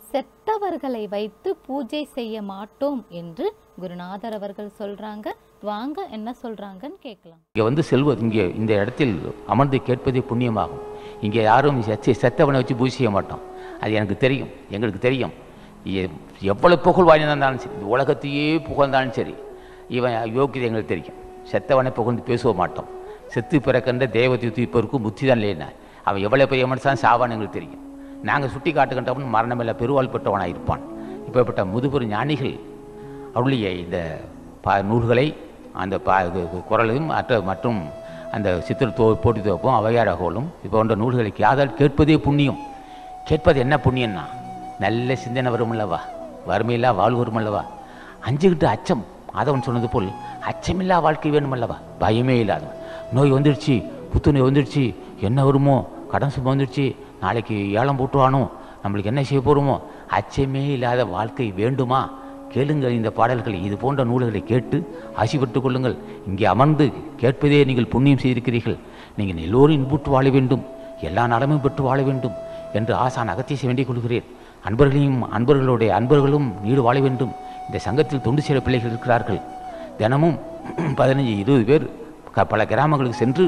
செத்தவர்களை வைத்து பூஜை செய்ய மாட்டோம் என்று குருநாதர் அவர்கள் சொல்றாங்க வாங்க என்ன சொல்றாங்கன்னு கேட்கலாம் இங்கே வந்து செல்வ இங்கே இந்த இடத்தில் அமர்ந்து கேட்பதே புண்ணியமாகும் இங்கே யாரும் செத்து செத்தவனை வச்சு பூஜை செய்ய மாட்டோம் அது எனக்கு தெரியும் எங்களுக்கு தெரியும் எ- எவ்வளவு புகழ் வாய்ந்திருந்தாலும் சரி இந்த உலகத்தையே புகழ்ந்தாலும் சரி இவன் யோக்கியதை எங்களுக்கு தெரியும் செத்தவனை புகழ்ந்து பேசுவ மாட்டோம் செத்து பிறக்கின்ற தேவத்தை தூய்ப்பவருக்கும் புத்தி தான் இல்லைன்னா அவன் எவ்வளோ பெரிய மனுஷன் சாவான்னு எங்களுக்கு தெரியும் நாங்கள் சுட்டி காட்டுகின்றவன் மரணமில்லை பெருவாள் பெற்றவனாக இருப்பான் இப்படிப்பட்ட முதுபெரு ஞானிகள் அருளிய இந்த பா நூல்களை அந்த பா இது இது குரலையும் மற்ற மற்றும் அந்த சித்திர தோ போட்டி தோப்பும் அவையாரகோலும் இது போன்ற நூல்களை யாதால் கேட்பதே புண்ணியம் கேட்பது என்ன புண்ணியம்னா நல்ல சிந்தனை வருமல்லவா வறுமையில்லா வாழ்வு வருமல்லவா அஞ்சுக்கிட்டு அச்சம் ஆதவன் சொன்னது போல் அச்சமில்லா வாழ்க்கை வேணுமல்லவா பயமே இல்லாதவன் நோய் வந்துடுச்சு புத்துநோய் வந்துடுச்சு என்ன வருமோ கடன் சும்மா வந்துடுச்சு நாளைக்கு ஏலம் போட்டுவானோ நம்மளுக்கு என்ன செய்ய போகிறோமோ அச்சமே இல்லாத வாழ்க்கை வேண்டுமா கேளுங்கள் இந்த பாடல்களை இது போன்ற நூல்களை கேட்டு ஆசைப்பட்டுக் கொள்ளுங்கள் இங்கே அமர்ந்து கேட்பதே நீங்கள் புண்ணியம் செய்திருக்கிறீர்கள் நீங்கள் எல்லோரும் இன்புற்று வாழ வேண்டும் எல்லா நலமும் பெற்று வாழ வேண்டும் என்று ஆசான் அகத்திய வேண்டிக் கொள்கிறேன் அன்பர்களையும் அன்பர்களுடைய அன்பர்களும் நீடு வாழ வேண்டும் இந்த சங்கத்தில் தொண்டு செய்கிற பிள்ளைகள் இருக்கிறார்கள் தினமும் பதினஞ்சு இருபது பேர் க- பல கிராமங்களுக்கு சென்று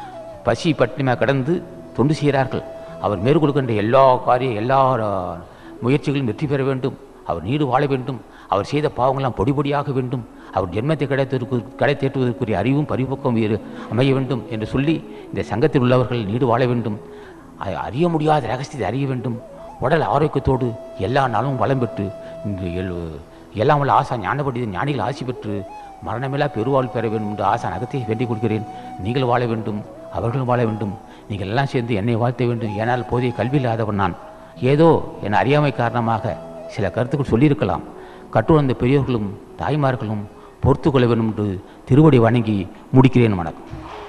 பசி பட்டினிமா கடந்து தொண்டு செய்கிறார்கள் அவர் மேற்கொள்கின்ற எல்லா காரிய எல்லா அஹ், முயற்சிகளும் வெற்றி பெற வேண்டும் அவர் நீடு வாழ வேண்டும் அவர் செய்த பாவங்களாம் பொடி பொடியாக வேண்டும் அவர் ஜென்மத்தை கிடைத்திற்கு கடை தேற்றுவதற்குரிய அறிவும் பரிபக்குவம் வேறு அமைய வேண்டும் என்று சொல்லி இந்த சங்கத்தில் உள்ளவர்கள் நீடு வாழ வேண்டும் அ- அறிய முடியாத ரகசியத்தை அறிய வேண்டும் உடல் ஆரோக்கியத்தோடு எல்லா நாளும் வளம் பெற்று இங்கு எல் எல்லாம் உள்ள ஆசா ஞானப்படி ஞானிகள் ஆசி பெற்று மரணமில்லா பெருவாழ் பெற வேண்டும் என்று ஆசான் அகத்தை வேண்டிக் கொள்கிறேன் நீங்கள் வாழ வேண்டும் அவர்களும் வாழ வேண்டும் நீங்கள் எல்லாம் சேர்ந்து என்னை வாழ்த்த வேண்டும் ஏனால் போதிய கல்வி இல்லாதவன் நான் ஏதோ என் அறியாமை காரணமாக சில கருத்துக்கள் சொல்லியிருக்கலாம் கற்றுணர்ந்த பெரியோர்களும் தாய்மார்களும் பொறுத்து கொள்ள வேண்டும் என்று திருவடி வணங்கி முடிக்கிறேன் வணக்கம்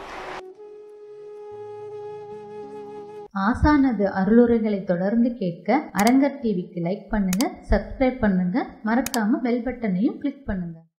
ஆசானது அருளுரைகளை தொடர்ந்து கேட்க அரங்கர் டிவிக்கு லைக் பண்ணுங்க சப்ஸ்கிரைப் பண்ணுங்க மறக்காம பெல் பட்டனையும் கிளிக் பண்ணுங்க